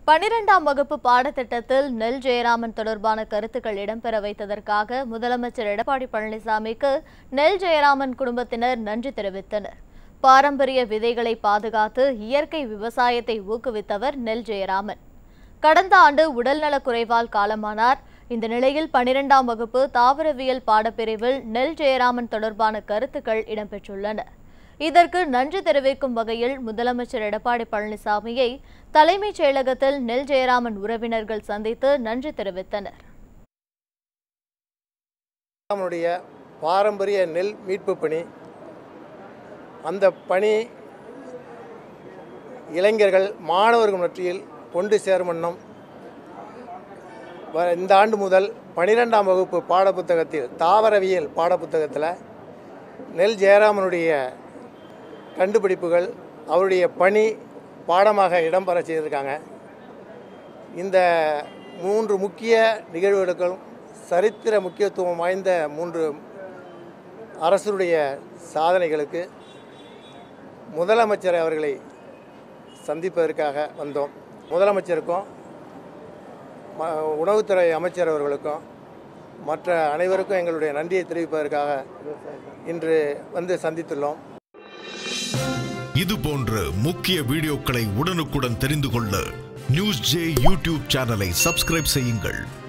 பனிரெண்டாம் வகுப்பு பாடத்திட்டத்தில் நெல் ஜெயராமன் தொடர்பான கருத்துக்கள் இடம்பெற வைத்ததற்காக முதலமைச்சர் எடப்பாடி பழனிசாமிக்கு நெல் ஜெயராமன் குடும்பத்தினர் நன்றி தெரிவித்தனர் பாரம்பரிய விதைகளை பாதுகாத்து இயற்கை விவசாயத்தை ஊக்குவித்தவர் நெல் ஜெயராமன் கடந்த ஆண்டு உடல்நலக் குறைவால் காலமானார் இந்த நிலையில் பனிரெண்டாம் வகுப்பு தாவரவியல் பாடப்பிரிவில் நெல் ஜெயராமன் தொடர்பான கருத்துக்கள் இடம்பெற்றுள்ளன இதற்கு நன்றி தெரிவிக்கும் வகையில் முதலமைச்சர் எடப்பாடி பழனிசாமியை தலைமைச் செயலகத்தில் நெல் ஜெயராமன் உறவினர்கள் சந்தித்து நன்றி தெரிவித்தனர் நம்முடைய பாரம்பரிய நெல் மீட்பு பணி அந்த பணி இளைஞர்கள் மாணவர்கள் மத்தியில் கொண்டு சேரும் வண்ணம் வ- இந்த ஆண்டு முதல் பனிரெண்டாம் வகுப்பு பாடப்புத்தகத்தில் தாவரவியல் பாடப்புத்தகத்தில் நெல் ஜெயராமனுடைய கண்டுபிடிப்புகள் அவருடைய பணி பாடமாக இடம்பெற செய்திருக்காங்க இந்த மூன்று முக்கிய நிகழ்வுகளுக்கும் சரித்திர முக்கியத்துவம் வாய்ந்த மூன்று அரசுடைய சாதனைகளுக்கு முதலமைச்சர் அவர்களை சந்திப்பதற்காக வந்தோம் முதலமைச்சருக்கும் ம- உணவுத்துறை அமைச்சர் அவர்களுக்கும் மற்ற அனைவருக்கும் எங்களுடைய நன்றியை தெரிவிப்பதற்காக இன்று வந்து சந்தித்துள்ளோம் இது போன்ற முக்கிய வீடியோக்களை உடனுக்குடன் தெரிந்து கொள்ள நியூஸ் ஜே யூடியூப் சேனலை சப்ஸ்கிரைப் செய்யுங்கள்